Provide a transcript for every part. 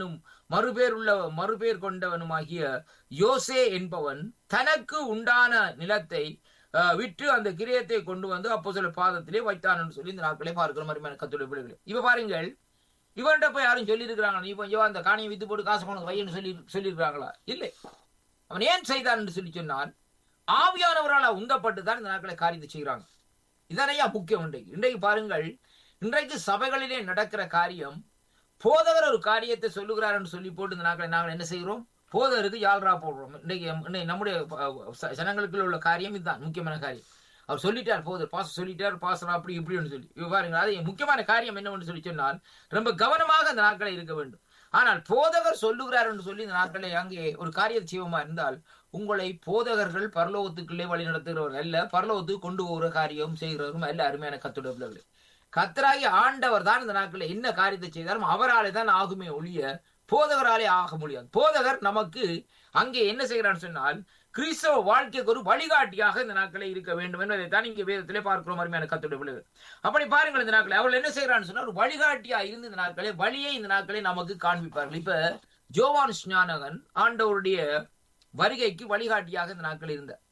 என்னும் மறுபேர் உள்ள மறுபேர் கொண்டவனுமாகிய யோசே என்பவன் தனக்கு உண்டான நிலத்தை அஹ், விற்று அந்த கிரியத்தை கொண்டு வந்து அப்போ சில பாதத்திலே வைத்தான் என்று சொல்லி இந்த நாட்களே பார்க்கிற மாதிரி கத்துடைய பிள்ளைகளே இப்ப பாருங்கள் இவன்கிட்ட போய் யாரும் சொல்லியிருக்கிறாங்களா நீ கொஞ்சம் அந்த காணியை வித்து போட்டு காசு கொண்டு வைன்னு சொல்லி சொல்லியிருக்கிறாங்களா இல்லை அவன் ஏன் செய்தான் என்று சொல்லி சொன்னால் ஆவியானவரால் உந்தப்பட்டு தான் இந்த நாட்களை காரியத்தை செய்கிறாங்க இதனையா முக்கியம் இன்றைக்கு இன்றைக்கு பாருங்கள் இன்றைக்கு சபைகளிலே நடக்கிற காரியம் போதகர் ஒரு காரியத்தை சொல்லுகிறார் என்று சொல்லி போட்டு இந்த நாட்களை நாங்கள் என்ன செய்கிறோம் போதகருக்கு யாழ்ரா போடுறோம் இன்றைக்கு இன்னைக்கு நம்முடைய அஹ், ச- ஜனங்களுக்குள்ள உள்ள காரியம் இதுதான் முக்கியமான காரியம் அவர் சொல்லிட்டார் போதர் பாச சொல்லிட்டார் பாசனம் அப்படி இப்படின்னு சொல்லி இவ பாருங்க அது முக்கியமான காரியம் என்னவென்று சொல்லி சொன்னால் ரொம்ப கவனமாக அந்த நாட்களை இருக்க வேண்டும் ஆனால் போதகர் சொல்லுகிறார் என்று சொல்லி இந்த நாட்களை அங்கே ஒரு காரிய ஜீவமா இருந்தால் உங்களை போதகர்கள் பரலோகத்துக்குள்ளே வழி நடத்துகிறவர் அல்ல பரலோகத்துக்கு கொண்டு போகிற காரியம் செய்கிறவரும் அல்ல அருமையான கத்துடைய பிள்ளைகளே கத்தராகி ஆண்டவர் தான் இந்த நாட்களில் என்ன காரியத்தை செய்தாலும் அவராலே தான் ஆகுமே ஒழிய போதகராலே ஆக முடியாது போதகர் நமக்கு அங்கே என்ன செய்கிறான்னு சொன்னால் கிறிஸ்தவ வாழ்க்கைக்கு ஒரு வழிகாட்டியாக இந்த நாட்களே இருக்க வேண்டும் என்பதை தான் இங்கே வேதத்திலே பார்க்கிறோம் அருமையான கத்துடைய பிள்ளைகள் அப்படி பாருங்கள் இந்த நாட்களை அவள் என்ன செய்கிறான்னு சொன்னா ஒரு வழிகாட்டியா இருந்து இந்த நாட்களே வழியை இந்த நாட்களை நமக்கு காண்பிப்பார்கள் இப்ப ஜோவான் ஸ்ஞானகன் ஆண்டவருடைய வருகைக்கு வழிகாட்டியாக இந்த நாட்கள் இருந்தார்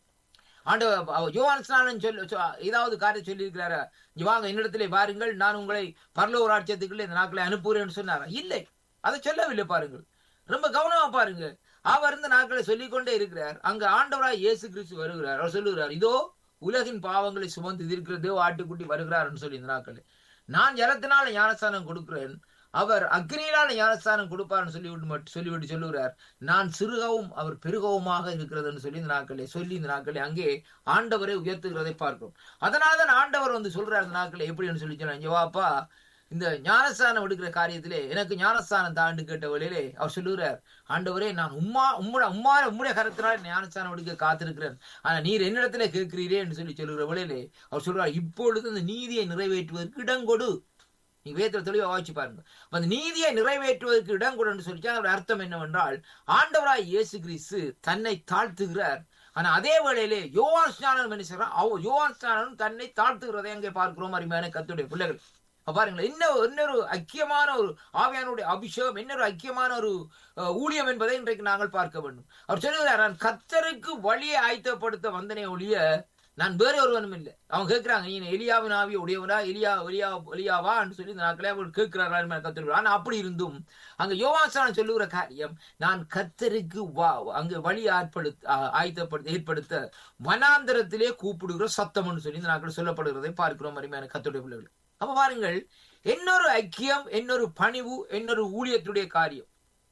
ஆண்டவர் அவர் யோவான் ஸ்நானன் சொல்லி சொ- ஏதாவது காரியம் சொல்லி இருக்கிறாரா வாங்க என்னிடத்திலே வாருங்கள் நான் உங்களை பரலோக ராட்சியத்துக்குள்ளே இந்த நாட்களை அனுப்புகிறேன்னு சொன்னாரா இல்லை அதை சொல்லவில்லை பாருங்கள் ரொம்ப கவனமா பாருங்க அவர் இந்த நாட்களை சொல்லிக்கொண்டே இருக்கிறார் அங்க ஆண்டவராய் இயேசு கிறிஸ்து வருகிறார் அவர் சொல்லுகிறார் இதோ உலகின் பாவங்களை சுமந்து இருக்கிறதோ ஆட்டுக்குட்டி வருகிறார்னு சொல்லி இந்த நாட்கள் நான் ஜலத்தினால ஞானஸ்தானம் கொடுக்கிறேன் அவர் அக்னியிலான ஞானஸ்தானம் கொடுப்பார்னு சொல்லிவிட்டு மட்டும் சொல்லிவிட்டு சொல்லுகிறார் நான் சிறுகவும் அவர் பெருகவுமாக இருக்கிறதுன்னு சொல்லி இந்த நாட்களே சொல்லி இந்த நாட்களே அங்கே ஆண்டவரை உயர்த்துகிறதை பார்க்கிறோம் அதனால தான் ஆண்டவர் வந்து சொல்றார் இந்த நாட்களே எப்படின்னு சொல்லி சொன்னாங்க வாப்பா இந்த ஞானஸ்தானம் எடுக்கிற காரியத்திலே எனக்கு ஞானஸ்தானம் தாண்டு கேட்ட வழியிலே அவர் சொல்லுகிறார் ஆண்டவரே நான் உம்மா உம்முட உம்மா உம்முடைய கருத்தினால் ஞானஸ்தானம் எடுக்க காத்திருக்கிறேன் ஆனா நீர் என்னிடத்திலே கேட்கிறீரே என்று சொல்லி சொல்லுகிற வழியிலே அவர் சொல்றார் இப்பொழுது இந்த நீதியை நிறைவேற்றுவதற்கு இடம் கொடு நீங்க வேதத்துல தெளிவா வாய்ச்சி பாருங்க அப்ப அந்த நீதியை நிறைவேற்றுவதற்கு இடம் கொடுன்னு சொல்லிச்சா அதோட அர்த்தம் என்னவென்றால் ஆண்டவராய் இயேசு கிறிஸ்து தன்னை தாழ்த்துகிறார் ஆனா அதே வேளையிலே யோவான் ஸ்நானம் என்ன செய்யறான் அவ யோவான் ஸ்நானம் தன்னை தாழ்த்துகிறதை அங்கே பார்க்கிறோம் அருமையான கத்துடைய பிள்ளைகள் அப்ப பாருங்களேன் இன்னும் இன்னொரு ஐக்கியமான ஒரு ஆவியானுடைய அபிஷேகம் இன்னொரு ஐக்கியமான ஒரு அஹ், ஊழியம் என்பதை இன்றைக்கு நாங்கள் பார்க்க வேண்டும் அவர் சொல்லுகிறார் நான் கத்தருக்கு வழியை ஆயத்தப்படுத்த வந்தனே ஒழிய நான் வேற ஒருவனும் இல்லை அவங்க கேட்கிறாங்க நீ எலியாவின் ஆவிய உடையவனா எலியா எலியா எலியாவா என்று சொல்லி இந்த நாட்களே அவர் கேட்கிறார்கள் கத்திருக்கிறார் ஆனா அப்படி இருந்தும் அங்க யோவாசானம் சொல்லுகிற காரியம் நான் கத்தருக்கு வா அங்க வழி ஆட்படுத்த ஆ- ஆயத்தப்படுத்த ஏற்படுத்த வனாந்தரத்திலே கூப்பிடுகிற சத்தம்னு சொல்லி இந்த நாட்கள் சொல்லப்படுகிறதை பார்க்கிறோம் அருமையான கத்துடைய பிள்ளைகள் அப்ப பாருங்கள் இன்னொரு ஐக்கியம் இன்னொரு பணிவு இன்னொரு ஊழியத்துடைய காரியம்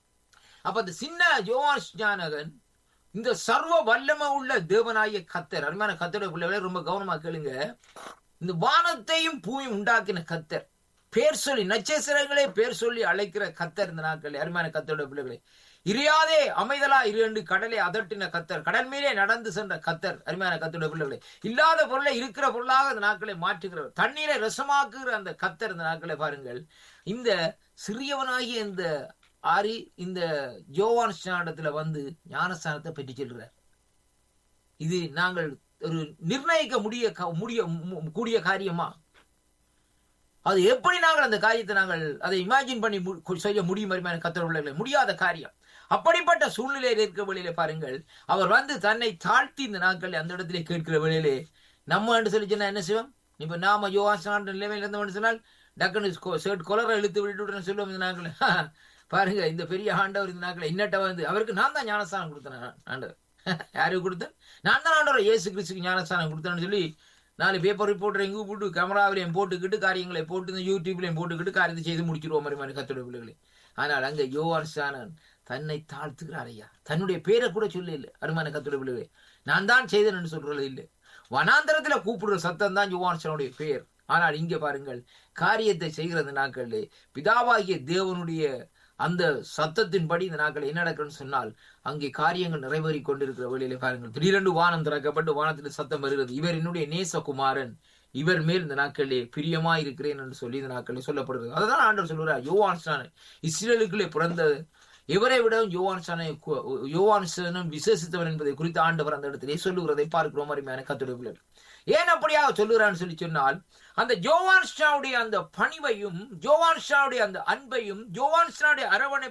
அப்ப அந்த சின்ன யோவான் ஞானகன் இந்த சர்வ வல்லமை உள்ள தேவனாகிய கத்தர் அருமையான கத்தருடைய பிள்ளைகளை ரொம்ப கவனமா கேளுங்க இந்த வானத்தையும் பூமியும் உண்டாக்கின கத்தர் பேர் சொல்லி நட்சத்திரங்களே பேர் சொல்லி அழைக்கிற கத்தர் இந்த நாட்கள் அருமையான கத்தருடைய பிள்ளைகளை இரியாதே அமைதலா இரு என்று கடலை அதட்டின கத்தர் கடல் மேலே நடந்து சென்ற கத்தர் அருமையான கத்தருடைய பிள்ளைகளை இல்லாத பொருளை இருக்கிற பொருளாக அந்த நாட்களை மாற்றுகிறவர் தண்ணீரை ரசமாக்குகிற அந்த கத்தர் இந்த நாட்களை பாருங்கள் இந்த சிறியவனாகிய இந்த ஆரி இந்த ஜோவான் ஸ்நானத்துல வந்து ஞானஸ்தானத்தை பெற்று செல்கிறார் இது நாங்கள் ஒரு நிர்ணயிக்க முடிய க- முடிய மு- கூடிய காரியமா அது எப்படி நாங்கள் அந்த காரியத்தை நாங்கள் அதை இமேஜின் பண்ணி மு- செய்ய முடியும் அருமையான கத்தர் உள்ளவர்களே முடியாத காரியம் அப்படிப்பட்ட சூழ்நிலையில் இருக்கிற வழியிலே பாருங்கள் அவர் வந்து தன்னை தாழ்த்தி இந்த நாட்கள் அந்த இடத்திலே கேட்கிற வழியிலே நம்ம என்று சொல்லி சொன்னா என்ன செய்வோம் இப்ப நாம யோகாசன நிலைமையில் இருந்தோம்னு சொன்னால் டக்குனு ஷர்ட் கொலரை இழுத்து விட்டு சொல்லுவோம் இந்த நாட்கள் பாருங்க இந்த பெரிய ஆண்டவர் இந்த நாட்கள் இன்னட்ட வந்து அவருக்கு நான் தான் ஞானஸ்தானம் கொடுத்தேன் ஆண்டவர் யாருக்கு கொடுத்தேன் நான் தான் ஆண்டவர் இயேசு கிறிஸ்துக்கு ஞானஸ்தானம் கொடுத்தேன்னு சொல்லி நாலு பேப்பர் ரிப்போர்ட்டர் எங்கே போட்டு கேமராவிலையும் போட்டுக்கிட்டு காரியங்களை போட்டு இந்த யூடியூப்லையும் போட்டுக்கிட்டு காரியத்தை செய்து முடிச்சிருவோம் மாதிரி மாதிரி கத்தோட பிள்ளைகளே ஆனால் அங்க யோவான் ஸ்நானன் தன்னை தாழ்த்துகிறார் ஐயா தன்னுடைய பேரை கூட சொல்ல இல்லை அருமான கத்தோட பிள்ளைகளே நான் தான் செய்தேன் என்று சொல்றது இல்லை வனாந்தரத்துல கூப்பிடுற சத்தம் தான் யோவான் ஸ்நானுடைய பேர் ஆனால் இங்க பாருங்கள் காரியத்தை செய்கிறது நாட்களிலே பிதாவாகிய தேவனுடைய அந்த சத்தத்தின்படி இந்த நாட்கள் என்ன நடக்குன்னு சொன்னால் அங்கே காரியங்கள் நிறைவேறி கொண்டிருக்கிற வழியிலே பாருங்கள் திடீரென்று வானம் திறக்கப்பட்டு வானத்தில் சத்தம் வருகிறது இவர் என்னுடைய நேசகுமாரன் இவர் மேல் இந்த நாட்களிலே பிரியமா இருக்கிறேன் என்று சொல்லி இந்த நாட்களில் சொல்லப்படுகிறது அதுதான் ஆண்டவர் சொல்லுகிறார் யோவான் ஸ்நானன் இஸ்ரேலுக்குள்ளே பிறந்த இவரை விடவும் யோவான் ஸ்நானை கு- யோவான் ஸ்நானம் விசேஷித்தவன் என்பதை குறித்து ஆண்டவர் அந்த இடத்திலே சொல்லுகிறதை பார்க்கிறோம் அருமையான கத்துடைய பிள்ளைகள் ஏன் அப்படியாக சொல்லுகிறான்னு சொல்லி சொன்னால் அந்த ஜோவான் ஷாவுடைய அந்த பணிவையும் ஜோவான் ஷாவுடைய அந்த அன்பையும் ஜோவான் ஷாவுடைய அரவணை